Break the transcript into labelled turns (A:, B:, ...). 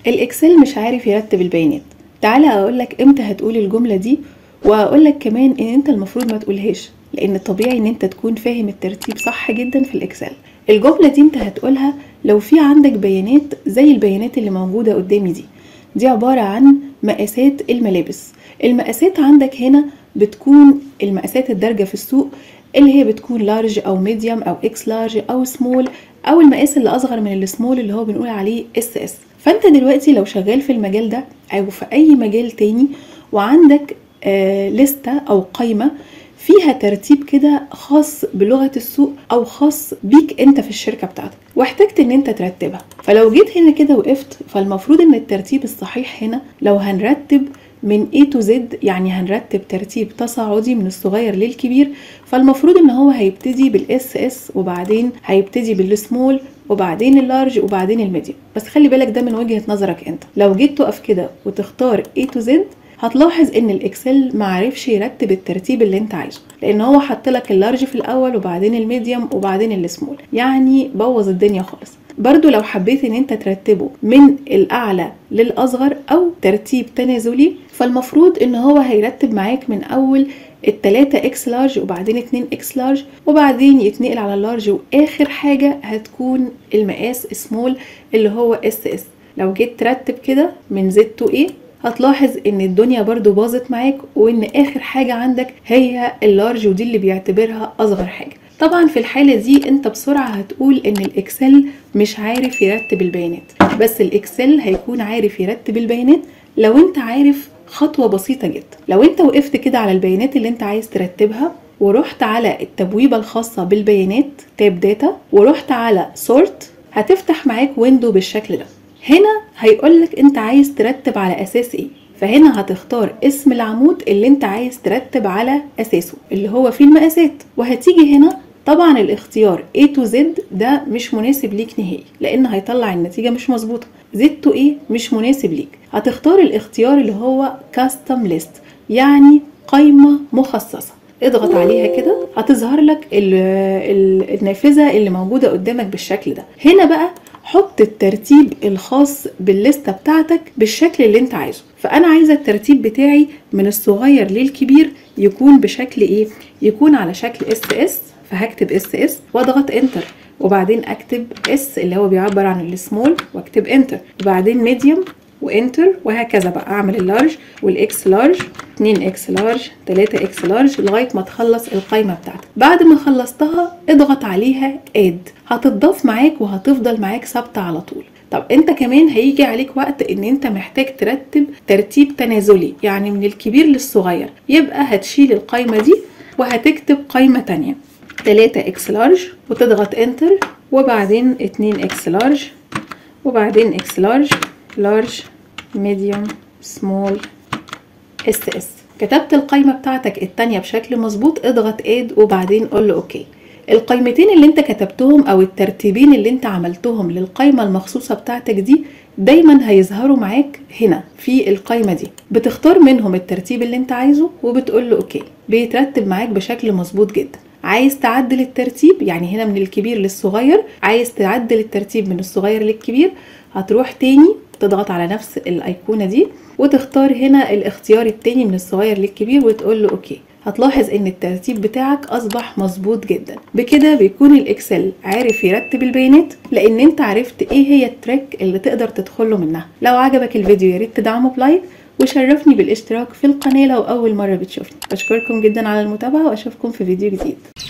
A: الاكسل مش عارف يرتب البيانات تعالى اقولك امتى هتقول الجملة دي واقولك كمان ان انت المفروض ما تقولهاش لان طبيعي ان انت تكون فاهم الترتيب صح جدا في الاكسل الجملة دي انت هتقولها لو في عندك بيانات زي البيانات اللي موجودة قدامي دي دي عبارة عن مقاسات الملابس المقاسات عندك هنا بتكون المقاسات الدارجة في السوق اللي هي بتكون لارج او ميديوم او اكس لارج او سمول او المقاس اللي اصغر من السمول اللي هو بنقول عليه اس اس فانت دلوقتي لو شغال في المجال ده او في اي مجال تاني وعندك آه لستة او قايمة فيها ترتيب كده خاص بلغة السوق أو خاص بيك أنت في الشركة بتاعتك واحتجت أن أنت ترتبها فلو جيت هنا كده وقفت فالمفروض أن الترتيب الصحيح هنا لو هنرتب من A to Z يعني هنرتب ترتيب تصاعدي من الصغير للكبير فالمفروض ان هو هيبتدي بالاس اس وبعدين هيبتدي بالسمول وبعدين اللارج وبعدين الميديوم بس خلي بالك ده من وجهة نظرك انت لو جيت تقف كده وتختار A to Z هتلاحظ ان الاكسل معرفش يرتب الترتيب اللي انت عايزه لان هو حط لك اللارج في الاول وبعدين الميديوم وبعدين السمول يعني بوظ الدنيا خالص برضو لو حبيت ان انت ترتبه من الاعلى للاصغر او ترتيب تنازلي فالمفروض ان هو هيرتب معاك من اول التلاتة اكس لارج وبعدين اتنين اكس لارج وبعدين يتنقل على اللارج واخر حاجة هتكون المقاس سمول اللي هو اس اس لو جيت ترتب كده من زد تو ايه هتلاحظ ان الدنيا برضو باظت معاك وان اخر حاجة عندك هي اللارج ودي اللي بيعتبرها اصغر حاجة طبعا في الحالة دي انت بسرعة هتقول ان الاكسل مش عارف يرتب البيانات بس الاكسل هيكون عارف يرتب البيانات لو انت عارف خطوة بسيطة جدا لو انت وقفت كده على البيانات اللي انت عايز ترتبها ورحت على التبويبة الخاصة بالبيانات تاب داتا ورحت على سورت هتفتح معاك ويندو بالشكل ده هنا هيقولك انت عايز ترتب على اساس ايه فهنا هتختار اسم العمود اللي انت عايز ترتب على اساسه اللي هو فيه المقاسات وهتيجي هنا طبعا الاختيار A to Z ده مش مناسب ليك نهائي لان هيطلع النتيجه مش مظبوطه Z to A مش مناسب ليك هتختار الاختيار اللي هو Custom List يعني قائمه مخصصه اضغط عليها كده هتظهر لك ال ال النافذه اللي موجوده قدامك بالشكل ده هنا بقى حط الترتيب الخاص بالليسته بتاعتك بالشكل اللي انت عايزه فانا عايزه الترتيب بتاعي من الصغير للكبير يكون بشكل ايه يكون على شكل اس اس فهكتب اس اس واضغط انتر وبعدين اكتب اس اللي هو بيعبر عن السمول واكتب انتر وبعدين ميديوم وانتر وهكذا بقى اعمل اللارج والاكس لارج 2 اكس لارج 3 اكس لارج لغايه ما تخلص القايمه بتاعتك بعد ما خلصتها اضغط عليها اد هتضاف معاك وهتفضل معاك ثابته على طول طب انت كمان هيجي عليك وقت ان انت محتاج ترتب ترتيب تنازلي يعني من الكبير للصغير يبقى هتشيل القايمه دي وهتكتب قايمه تانية 3 اكس لارج وتضغط انتر وبعدين 2 اكس لارج وبعدين اكس لارج لارج ميديوم سمول اس اس كتبت القايمه بتاعتك التانية بشكل مظبوط اضغط اد وبعدين قول له اوكي القايمتين اللي انت كتبتهم او الترتيبين اللي انت عملتهم للقايمه المخصوصه بتاعتك دي دايما هيظهروا معاك هنا في القايمه دي بتختار منهم الترتيب اللي انت عايزه وبتقول له اوكي بيترتب معاك بشكل مظبوط جدا عايز تعدل الترتيب يعني هنا من الكبير للصغير عايز تعدل الترتيب من الصغير للكبير هتروح تاني تضغط على نفس الايقونه دي وتختار هنا الاختيار التاني من الصغير للكبير وتقول له اوكي هتلاحظ ان الترتيب بتاعك اصبح مظبوط جدا بكده بيكون الاكسل عارف يرتب البيانات لان انت عرفت ايه هي التريك اللي تقدر تدخله منها لو عجبك الفيديو يا ريت تدعمه بلايك وشرفني بالاشتراك في القناه لو اول مره بتشوفني بشكركم جدا على المتابعه واشوفكم في فيديو جديد